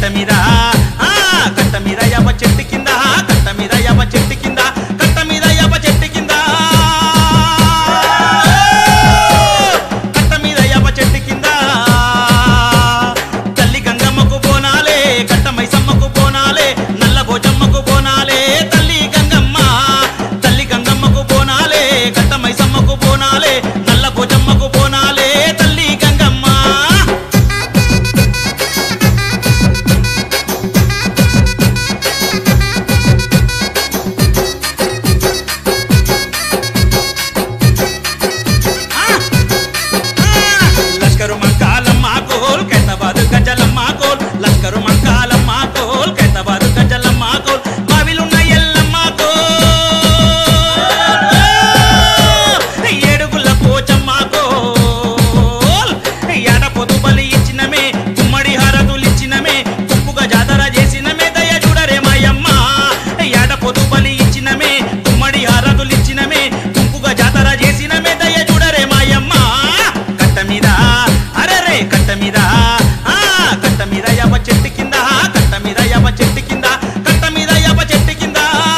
కట్ట మీద ఆ, కట్ట మీద యవ చెట్టు కింద కట్ట మీద యవ చెట్టు కింద కట్ట మీద యవ చెట్టు కింద కట్ట మీద యవ చెట్టు కింద తల్లి గంగమ్మకు బోనాలే కట్ట మైసమ్మకు బోనాలే నల్ల భోజమ్మకు బోనాలే తల్లి గంగమ్మ తల్లి గంగమ్మకు బోనాలే కట్ట మైసమ్మకు బోనాలే నల్ల భోజమ్మకు బోనాలే తల్లి గంగమ్మ లష్కరు మంకాలమ్మ కోల్ కైతబాదు గజలమ్మ కోల్ లష్కరు మంకాలమ్మ కోల్ కైతబాదు గజలమ్మ కోల్ బావిలున్న ఎల్లమ్మ కోల్ ఏడుగుల పోచమ్మ కోల్ ఏడ పొదు బలి ఇచ్చినమే గుమ్మడి హారతులు ఇచ్చినమే గుంపుగా జాతర చేసినమే దయ చూడరే మాయమ్మ ఏడ పొదు బలి ఇచ్చినమే గుమ్మడి హారతులు ఇచ్చినమే గుంపుగా జాతర చేసినమే దయ చూడరే మాయమ్మ కట్ట మీద అరరే కట్ట మీద ఆ కట్ట మీద యవ చెట్టు కింద కట్ట మీద యవ చెట్టు కింద కట్ట మీద యవ చెట్టు కింద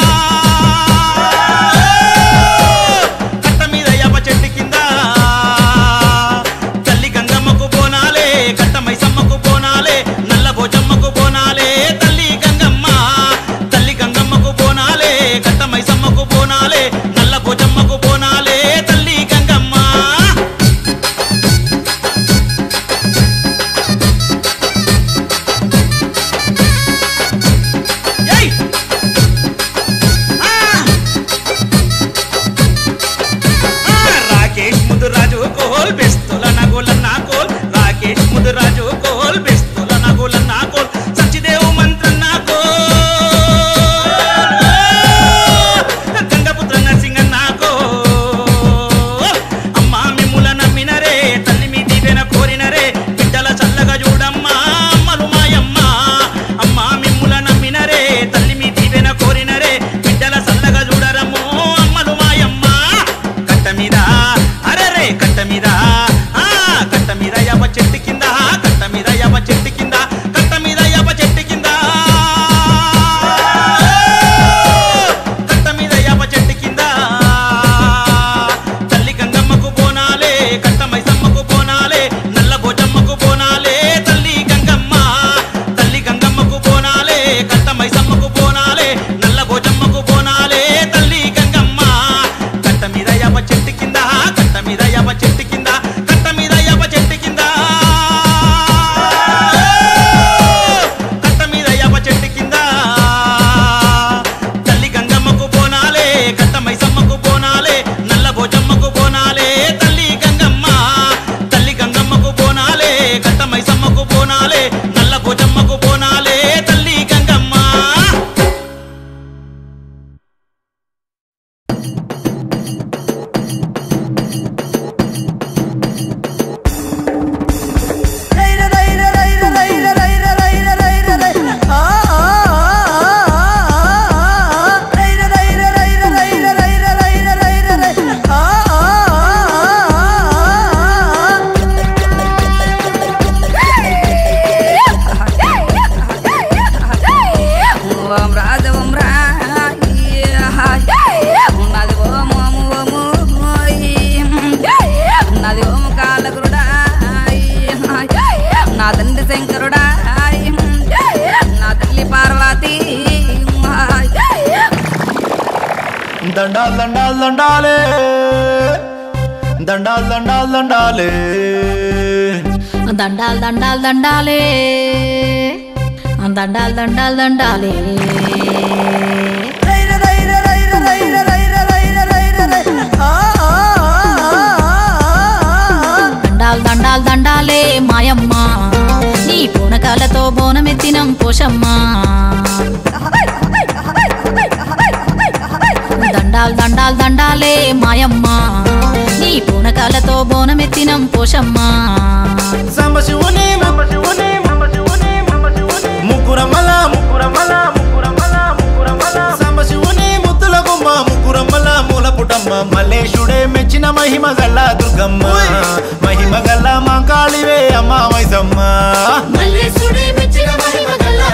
కట్ట మీద యవ చెట్టు కింద తల్లి గంగమ్మకు బోనాలే కట్ట మైసమ్మకు బోనాలే నల్ల భోజమ్మకు బోనాలే తల్లి గంగమ్మ తల్లి గంగమ్మకు బోనాలే కట్ట మైసమ్మకు బోనాలే నల్ల భోజమ్మకు బోనాలే తల్లి గంగమ్మ ఏయ్! ఆ! ఆ! రాకేష్ ముదురాజు కోల్ బెస్తుల నగులన్న కోల్ రాకేష్ ముదురాజు కోల్ బెస్తుల నగులన్న కోల్ సచిదేవ్ మంత్రన్న కోల్ గంగపుత్ర నరసింగన్న కోల్ అమ్మా మిమ్ముల నమ్మినరే తల్లి మీ దీవెన కోరినరే బిడ్డల చల్లగా చూడమ్మా అమ్మలు మాయమ్మ అమ్మా మిమ్ముల నమ్మినరే తల్లి మీ దీవెన కోరినరే బిడ్డల చల్లగా చూడరమ్మో అమ్మలు మాయమ్మ కట్ట మీద అరరే కట్ట మీద ఆ కట్ట మీద యవ చెట్టు కింద కట్ట మీద యవ చెట్టు కింద కట్ట మీద యవ చెట్టు కింద కట్ట మీద యవ చెట్టు కింద తల్లి గంగమ్మకు బోనాలే కట్ట మైసమ్మకు బోనాలే నల్ల భోజమ్మకు బోనాలే తల్లి గంగమ్మ తల్లి గంగమ్మకు బోనాలే కట్ట మైసమ్మకు బోనాలే నల్ల భోజమ్మకు బోనాలే తల్లి గంగమ్మ కట్ట మీద యవ చెట్టు కింద కట్ట మీద యవ చెట్టు కింద కట్ట మీద యవ చెట్టు కింద కట్ట మీద యవ చెట్టు కింద తల్లి గంగమ్మకు బోనాలే కట్ట మైసమ్మకు బోనాలే నల్ల భోజమ్మకు బోనాలే తల్లి గంగమ్మ తల్లి గంగమ్మకు బోనాలే కట్ట మైసమ్మకు బోనాలే నల్ల భోజమ్మకు బోనాలే తల్లి గంగమ్మ ఓం రాజ ఓం రా ఉన్నది ఓం ఓం ఓము ఉన్నది ఓం కాలగురుడా నా తండ్రి శంకరుడా నా తల్లి పార్వతి దండాలు దండాలు దండాలే దండాలు దండాలు దండాలే దండాలు దండాలు దండాలే దండాలు దండాలు దండాలే దండాలు దండాలు దండాలే మాయమ్మ నీ పూనకాలతో బోనమెత్తినం పోషమ్మ దండాలు దండాలు దండాలే మాయమ్మ నీ పూనకాలతో బోనమెత్తినం పోషమ్మ సంబశివుని సంబశివుని సంబశివుని సంబశివుని ముక్కురమల ముక్కురమల ముక్కురమల ముక్కురమల సంబశివుని ముద్దుల గుమ్మ ముక్కురమ్మల మూల పుటమ్మ మల్లేశుడే మెచ్చిన మహిమ గల్ల దుర్గమ్మ మహిమ గల్ల మా కాళివే అమ్మ మైసమ్మ మల్లేశుడే మెచ్చిన మహిమ గల్ల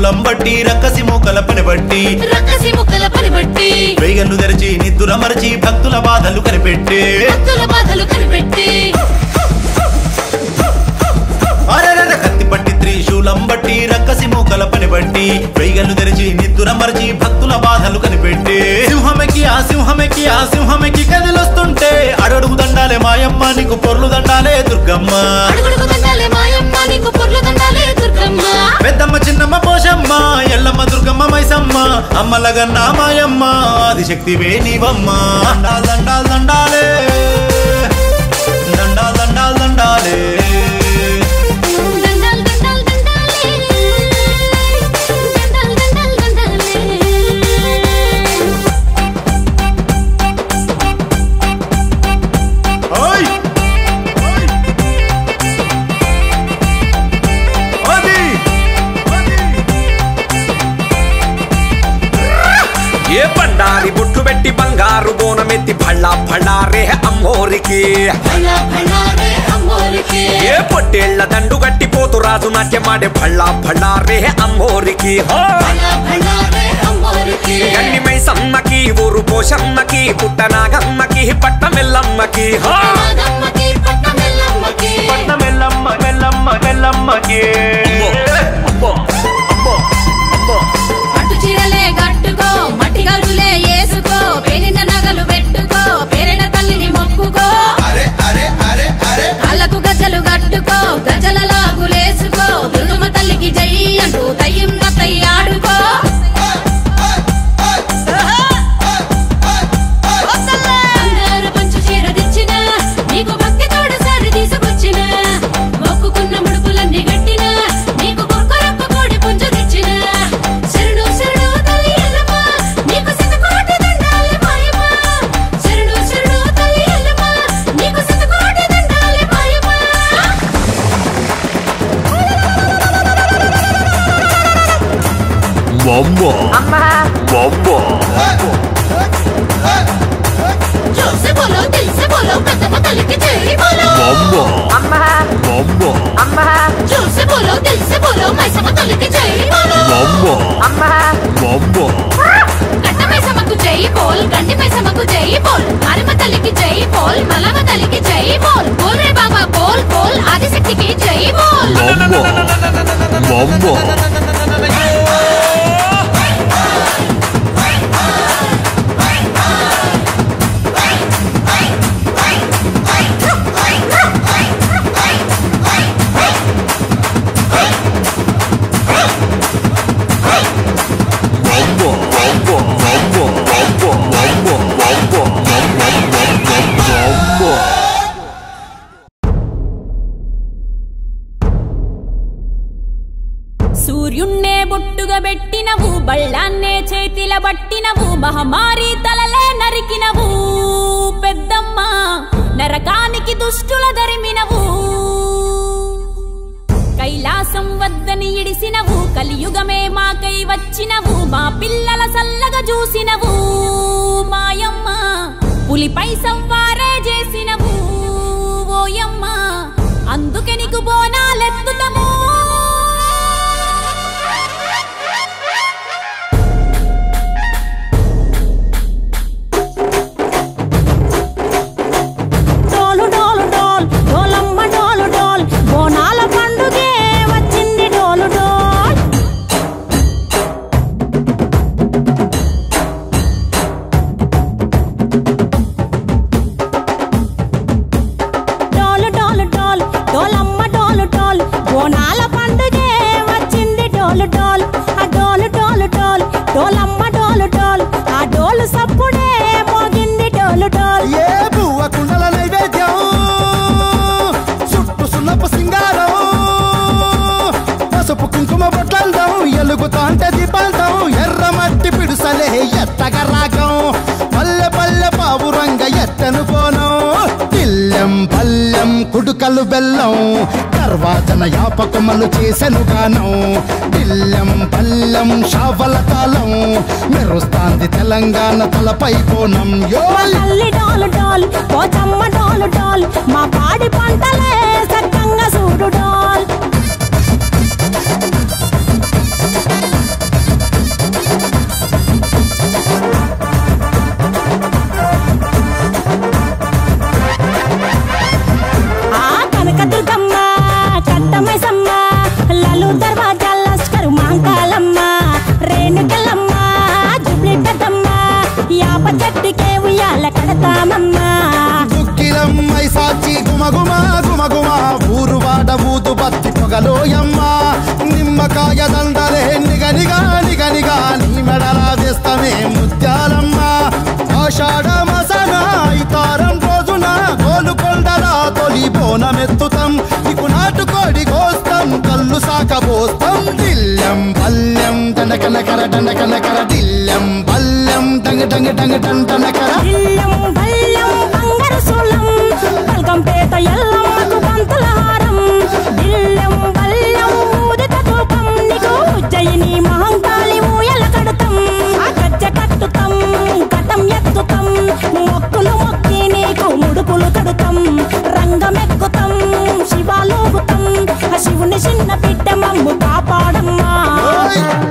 త్రిశూలం బట్టి రక్కసి మోకల పని బట్టి రక్కసి ముక్కల పని బట్టి వేగన్ను తెరిచి నిద్దుర మరచి భక్తుల బాధలు కనిపెట్టి భక్తుల బాధలు కనిపెట్టి అరెరెర కత్తి పట్టి త్రిశూలం బట్టి రక్కసి మోకల పని బట్టి వేగన్ను తెరిచి నిద్దుర మరచి భక్తుల బాధలు కనిపెట్టి సింహమెక్కి ఆ సింహమెక్కి ఆ సింహమెక్కి కదిలొస్తుంటే అడడుగు దండాలే మాయమ్మ నీకు పొర్లు దండాలే దుర్గమ్మ అడుగుడుగు దండాలే మాయమ్మ నీకు పొర్లు దండాలే దుర్గమ్మ పెద్దమ్మ చిన్నమ్మ పోషమ్మ ఎల్లమ్మ దుర్గమ్మ మైసమ్మ అమ్మలగన్న మాయమ్మ ఆదిశక్తివే నీవమ్మ దండాల్ దండాల్ దండాలే దండాల్ దండాల్ దండాలే దండాల్ దండాల్ దండాలే దండాల్ దండాల్ దండాలే ఓయ్ అది ఏ బండారి బొట్టు పెట్టి బంగారు బోనమెత్తి భళ్ళా భళ్ళారే అమ్మోరికి భళా భళారే అమ్మోరికి ఏ పొట్టేళ్ల దండు గట్టి పోతు రాజు నాట్యమాడే భళ్ళా భళ్ళారే అమ్మోరికి హో! భళా భళారే అమ్మోరికి గన్నిమై సమ్మకి ఊరు పోషమ్మకి పుట్టనాగమ్మకి పట్టమెల్లమ్మకి హో! నాగమ్మకి పట్టమెల్లమ్మకి పట్న మెల్లమ్మ మెల్లమ్మ మెల్లమ్మకి అమ్మో, అమ్మో, అమ్మో. పట్టు చీరలే కట్టుకో మట్టి గరులే వేసుకో పేరిన నగలు పెట్టుకో పేరిన తల్లిని మొక్కుకో కాళ్ళకు గజ్జలు కట్టుకో గజల లాగులేసుకో దుర్గమ్మ తల్లికి జై అంటూ తయ్యం తయ్యి ఆడుకో బంగారు పంచు చీర తెచ్చిన నీకు భక్తి తోడు సారి తీసుకొచ్చిన మొక్కుకున్న ముడుపులన్నీ గట్టిన నీకు కొక్కరొక్క కోడి పుంజు తెచ్చిన శరణు శరణు తల్లి ఎల్లమ్మ నీకు శతకోటి దండాలి మాయమ్మ శరణు శరణు తల్లి ఎల్లమ్మ నీకు శతకోటి దండాలి మాయమ్మ जोसे बोलो दिल से बोलो कदम तल के तेरी बोलो जोसे बोलो दिल से बोलो मैं सब तल के तेरी बोलो గడ్డ మైసమ్మకు జై బోల్ గండి మైసమ్మకు జై బోల్ మారమ్మ తల్లికి జై బోల్ మల్లమ్మ తల్లికి జై బోల్ బోల్ రే బాబా బోల్ బోల్ ఆదిశక్తికి జై బోల్ సూర్యున్నే బొట్టుగా పెట్టినవు బళ్ళాన్నే చేతిల పట్టినవు మహమారి తలలే నరికినవు పెద్దమ్మ నరకానికి దుష్టుల దరిమినవు కైలాసం వద్దని ఇడిసినవు కలియుగమే మాకై వచ్చినవు మా పిల్లల సల్లగా చూసినవు మాయమ్మ పులిపై సవ్వారే చేసినవు ఓయమ్మ అందుకే నీకు బోనాలెత్తుతము డోలు డోలు డోల్ డోలమ్మ డోలు డోల్ బోనాల పండుగే వచ్చింది డోలు డోల్ డోలు డోలు డోల్ డోలమ్మ డోలు డోల్ బోనాల పండుగే వచ్చింది డోలు డోల్ ఆ డోలు డోలు డోల్ డోలమ్మ డోలు డోల్ ఆ డోలు సప్పుడే మోగింది డోలు డోల్ ఏ బువ్వ కుండల నైవేద్యం చుట్టు సున్నపు సింగారం పసుపు కుంకుమ బొట్లందం ఎలుగుతాంటే దీపాంతం ఎర్ర మట్టి పిడుసలే ఎత్తగ రాగం పల్లె పల్లె పావురంగ ఎత్తను పోనం తిల్లెం పల్లెం కుడుకలు బెల్లం తర్వాతన యాపకమలు చేసెను గానం తిల్లెం పల్లెం షావల తాళం మెరుస్తాంది తెలంగాణ తలపై కోణం యో తల్లి డోలు డోల్ పోచమ్మ డోలు డోల్ మా పాడి పంటలే సక్కంగా చూడు డోల్ వచ్చి గుమగుమ గుమగుమ ఊరు వాడ ఊదు బత్తి పొగలోయమ్మ నిమ్మకాయ దండలే నిగనిగా నిగనిగా నీ మెడల వేస్తమే ముత్యాలమ్మ ఆషాఢ మసన ఇతారం రోజున గోలుకొండల తొలి బోనమెత్తుతాం నీకు నాటుకోడి కోస్తాం కళ్ళు సాకబోస్తాం దిల్లం పల్లెం దండకనకర దండకనకర దిల్లం పల్లెం డంగ డంగ డంగ డండనకర ఇల్లం బల్లం బంగారు సోళం బల్గంపేట ఎల్లమ్మకు పంతుల హారం బిల్లం బల్లం ఊదిత ధూపం నీకు ఉజ్జయిని మహంకాళి ఊయల కడుతాం ఆ గజ్జ కట్టుతాం కటం ఎత్తుతాం మొక్కులు మొక్కి నీకు ముడుపులు కడుతాం రంగమెక్కుతాం శివాలోగుతాం ఆ శివుని చిన్న బిడ్డ మమ్ము కాపాడమ్మా ఓయ్!